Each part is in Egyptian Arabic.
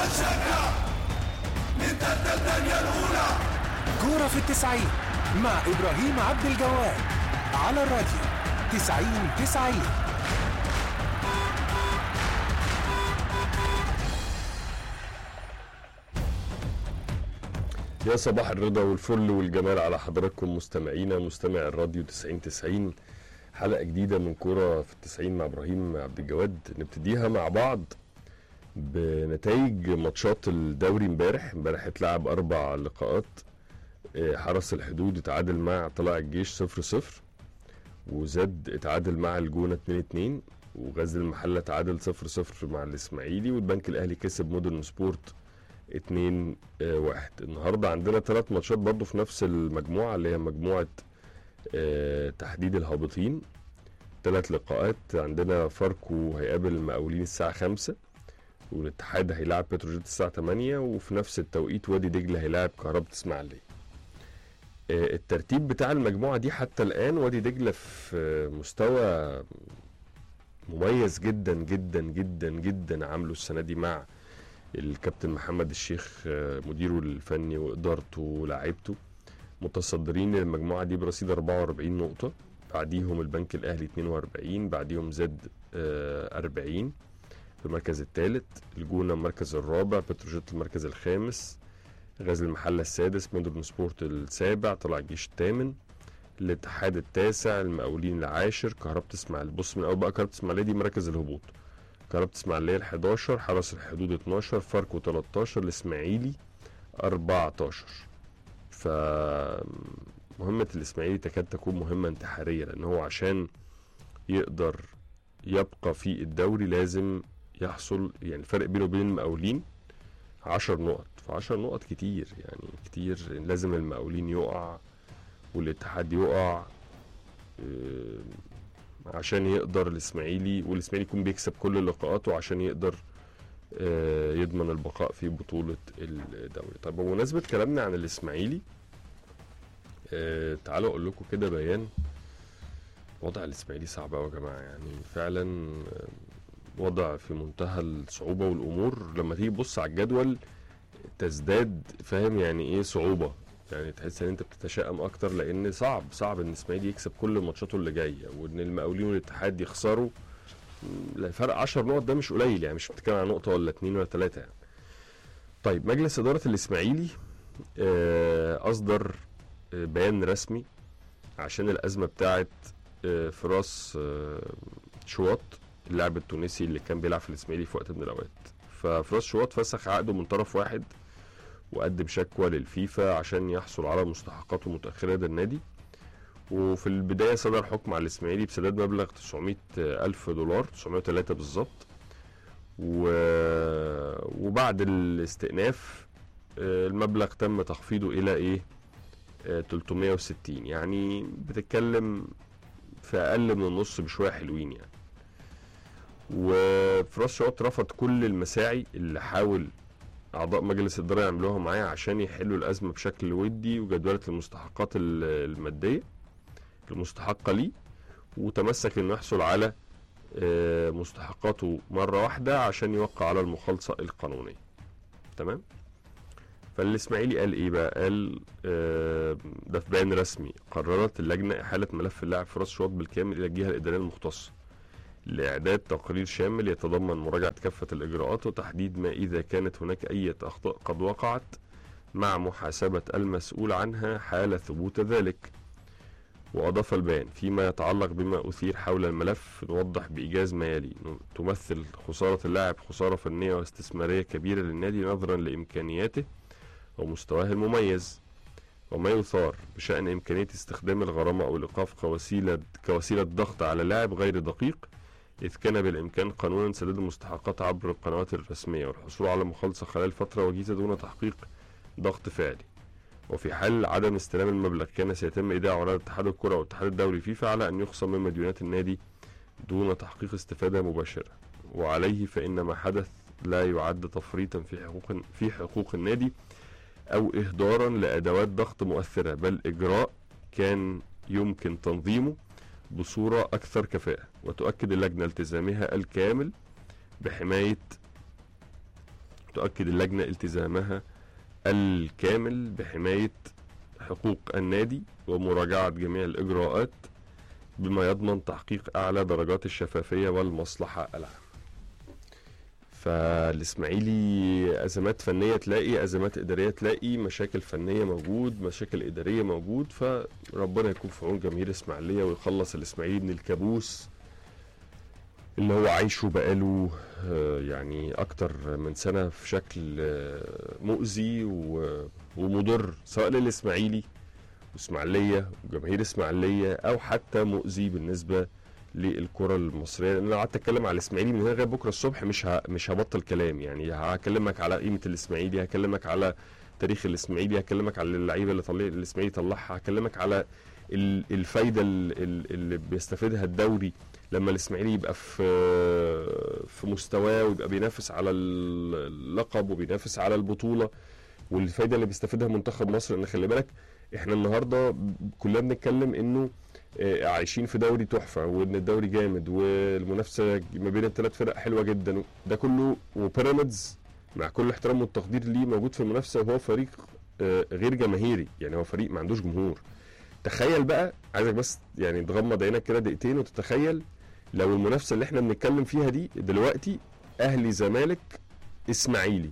عشانها نمتد الدنيا الأولى كورة في التسعين مع إبراهيم عبد الجواد على الراديو تسعين تسعين يا صباح الرضا والفل والجمال على حضراتكم مستمعينا مستمع الراديو 90 90 حلقة جديدة من كورة في التسعين مع إبراهيم عبد الجواد نبتديها مع بعض بنتائج ماتشات الدوري امبارح امبارح اتلعب أربع لقاءات آه، حرس الحدود اتعادل مع طلائع الجيش 0 0 وزاد اتعادل مع الجونة 2 2 وغزل المحلة تعادل 0 0 مع الإسماعيلي والبنك الأهلي كسب مودرن سبورت 2 1 النهارده عندنا ثلاث ماتشات برضو في نفس المجموعه اللي هي مجموعه آه، تحديد الهابطين ثلاث لقاءات عندنا فاركو هيقابل المقاولين الساعه 5 والاتحاد هيلاعب بتروجيت الساعه 8 وفي نفس التوقيت وادي دجله هيلاعب كهرباء اسماعيليه آه، الترتيب بتاع المجموعه دي حتى الان وادي دجله في مستوى مميز جدا جدا جدا جدا عامله السنه دي مع الكابتن محمد الشيخ آه، مديره الفني وادارته ولاعيبته متصدرين المجموعه دي برصيد 44 نقطه بعديهم البنك الاهلي 42 بعديهم زد آه، 40 في المركز الثالث الجونه المركز الرابع بتروجيت المركز الخامس غزل المحله السادس مودرن سبورت السابع طلع الجيش الثامن الاتحاد التاسع المقاولين العاشر كهرباء اسماعيل بص من اول بقى كهرباء اسماعيليه دي مراكز الهبوط كهرباء اسماعيليه ال 11 حرس الحدود 12 فاركو 13 الاسماعيلي 14 ف مهمة الاسماعيلي تكاد تكون مهمة انتحارية لان هو عشان يقدر يبقى في الدوري لازم يحصل يعني الفرق بينه وبين المقاولين 10 نقط ف 10 نقط كتير يعني كتير لازم المقاولين يقع والاتحاد يقع آه، عشان يقدر الاسماعيلي والاسماعيلي يكون بيكسب كل لقاءاته عشان يقدر آه، يضمن البقاء في بطولة الدوري طيب بمناسبة كلامنا عن الاسماعيلي آه، تعالوا اقول لكم كده بيان وضع الاسماعيلي صعب قوي يا جماعة يعني فعلا آه، وضع في منتهى الصعوبة والامور لما تيجي تبص على الجدول تزداد فاهم يعني ايه صعوبة يعني تحس ان انت بتتشائم اكتر لان صعب صعب ان الاسماعيلي يكسب كل ماتشاته اللي جايه وان المقاولين والاتحاد يخسروا م، لا، فرق 10 نقط ده مش قليل يعني مش بتتكلم عن نقطه ولا اتنين ولا ثلاثه يعني. طيب مجلس اداره الاسماعيلي آه، اصدر آه، بيان رسمي عشان الازمه بتاعه آه، فراس آه، شواط اللاعب التونسي اللي كان بيلعب في الاسماعيلي في وقت من الاوقات ففراس شواط فسخ عقده من طرف واحد وقدم شكوى للفيفا عشان يحصل على مستحقاته متأخرة لدى النادي وفي البداية صدر حكم على الإسماعيلي بسداد مبلغ 900 ألف دولار 903 بالظبط و... وبعد الاستئناف آه، المبلغ تم تخفيضه إلى إيه آه، 360 يعني بتتكلم في أقل من النص بشوية حلوين يعني وفراس شواط رفض كل المساعي اللي حاول اعضاء مجلس الاداره يعملوها معايا عشان يحلوا الازمه بشكل ودي وجدوله المستحقات ال- الماديه المستحقه ليه وتمسك انه يحصل على آه، مستحقاته مره واحده عشان يوقع على المخالصه القانونيه تمام فالاسماعيلي قال ايه بقى قال آه، ده في بيان رسمي قررت اللجنه احاله ملف اللاعب فراس شواط بالكامل الى الجهه الاداريه المختصه لإعداد تقرير شامل يتضمن مراجعة كافة الإجراءات وتحديد ما إذا كانت هناك أي أخطاء قد وقعت مع محاسبة المسؤول عنها حال ثبوت ذلك وأضاف البيان فيما يتعلق بما أثير حول الملف نوضح بإيجاز ما يلي تمثل خسارة اللاعب خسارة فنية واستثمارية كبيرة للنادي نظرا لإمكانياته ومستواه المميز وما يثار بشأن إمكانية استخدام الغرامة أو الإيقاف كوسيلة كوسيلة ضغط على لاعب غير دقيق إذ كان بالإمكان قانونا سداد المستحقات عبر القنوات الرسمية والحصول على مخالصة خلال فترة وجيزة دون تحقيق ضغط فعلي وفي حال عدم استلام المبلغ كان سيتم إيداعه على اتحاد الكرة والاتحاد الدولي فيفا على أن يخصم من مديونات النادي دون تحقيق استفادة مباشرة وعليه فإن ما حدث لا يعد تفريطا في حقوق في حقوق النادي أو إهدارا لأدوات ضغط مؤثرة بل إجراء كان يمكن تنظيمه بصورة أكثر كفاءة وتؤكد اللجنة التزامها الكامل بحماية تؤكد اللجنة التزامها الكامل بحماية حقوق النادي ومراجعة جميع الإجراءات بما يضمن تحقيق أعلى درجات الشفافية والمصلحة العامة فالإسماعيلي أزمات فنية تلاقي أزمات إدارية تلاقي مشاكل فنية موجود مشاكل إدارية موجود فربنا يكون في عون جماهير إسماعيلية ويخلص الإسماعيلي من الكابوس اللي هو عايشه بقاله آه، يعني أكتر من سنة في شكل آه، مؤذي و- ومضر سواء للإسماعيلي وإسماعيلية وجماهير إسماعيلية أو حتى مؤذي بالنسبة للكرة المصرية لأن أنا قعدت أتكلم على الإسماعيلي من هنا لغاية بكرة الصبح مش ه... مش هبطل كلام يعني هكلمك على قيمة الإسماعيلي هكلمك على تاريخ الإسماعيلي هكلمك على اللعيبة اللي طلع الإسماعيلي طلعها هكلمك على ال- الفايدة ال- ال- اللي بيستفيدها الدوري لما الإسماعيلي يبقى في في مستواه ويبقى بينافس على اللقب وبينافس على البطولة والفايدة اللي بيستفيدها منتخب مصر إن خلي بالك إحنا النهاردة كلنا بنتكلم إنه آه، عايشين في دوري تحفه وان الدوري جامد والمنافسه ما بين الثلاث فرق حلوه جدا ده كله وبيراميدز مع كل احترام والتقدير ليه موجود في المنافسه وهو فريق آه، غير جماهيري يعني هو فريق ما عندوش جمهور تخيل بقى عايزك بس يعني تغمض عينك كده دقيقتين وتتخيل لو المنافسه اللي احنا بنتكلم فيها دي دلوقتي اهلي زمالك اسماعيلي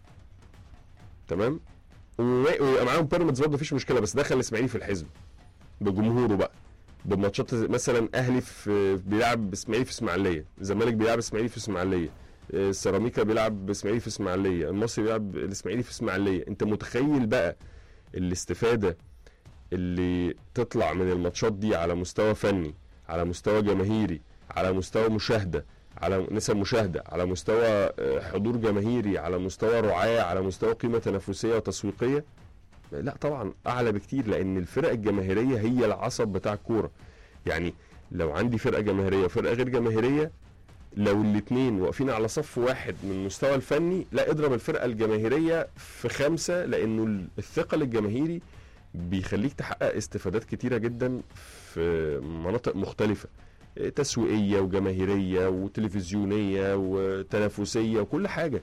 تمام وما- ويبقى معاهم بيراميدز برضه مفيش مشكله بس دخل الاسماعيلي في الحزب بجمهوره بقى بماتشات مثلا اهلي في بيلعب اسماعيلي في اسماعيليه الزمالك بيلعب اسماعيلي في اسماعيليه آه، سيراميكا بيلعب اسماعيلي في اسماعيليه المصري بيلعب الاسماعيلي في اسماعيليه انت متخيل بقى الاستفاده اللي تطلع من الماتشات دي على مستوى فني على مستوى جماهيري على مستوى مشاهده على نسب مشاهده على مستوى آه، حضور جماهيري على مستوى رعاه على مستوى قيمه تنافسيه وتسويقيه لا طبعا اعلى بكتير لان الفرق الجماهيريه هي العصب بتاع الكوره يعني لو عندي فرقه جماهيريه وفرقه غير جماهيريه لو الاثنين واقفين على صف واحد من المستوى الفني لا اضرب الفرقه الجماهيريه في خمسه لانه ال- الثقل الجماهيري بيخليك تحقق استفادات كتيره جدا في مناطق مختلفه إيه، تسويقيه وجماهيريه وتلفزيونيه وتنافسيه وكل حاجه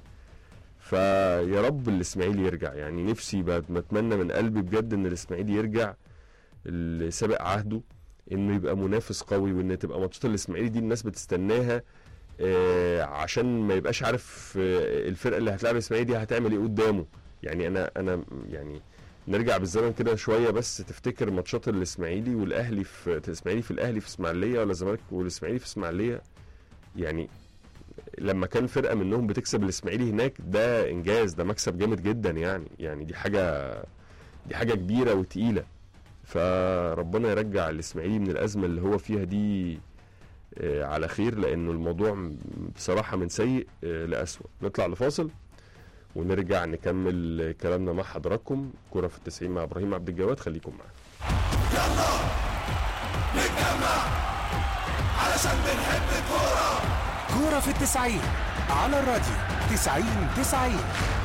فيا رب الاسماعيلي يرجع يعني نفسي بت- بتمنى من قلبي بجد ان الاسماعيلي يرجع لسابق عهده انه يبقى منافس قوي وان تبقى ماتشات الاسماعيلي دي الناس بتستناها آه، عشان ما يبقاش عارف آه، الفرقه اللي هتلعب الاسماعيلي دي هتعمل ايه قدامه يعني انا انا يعني نرجع بالزمن كده شويه بس تفتكر ماتشات الاسماعيلي والاهلي في الاسماعيلي في الاهلي في اسماعيليه ولا الزمالك والاسماعيلي في اسماعيليه يعني لما كان فرقه منهم بتكسب الاسماعيلي هناك ده انجاز ده مكسب جامد جدا يعني يعني دي حاجه دي حاجه كبيره وتقيله فربنا يرجع الاسماعيلي من الازمه اللي هو فيها دي آه، على خير لانه الموضوع م- بصراحه من سيء آه، لاسوء نطلع لفاصل ونرجع نكمل كلامنا مع حضراتكم كرة في التسعين مع ابراهيم عبد الجواد خليكم معانا يلا نتجمع علشان بنحب الكورة كورة في التسعين على الراديو تسعين تسعين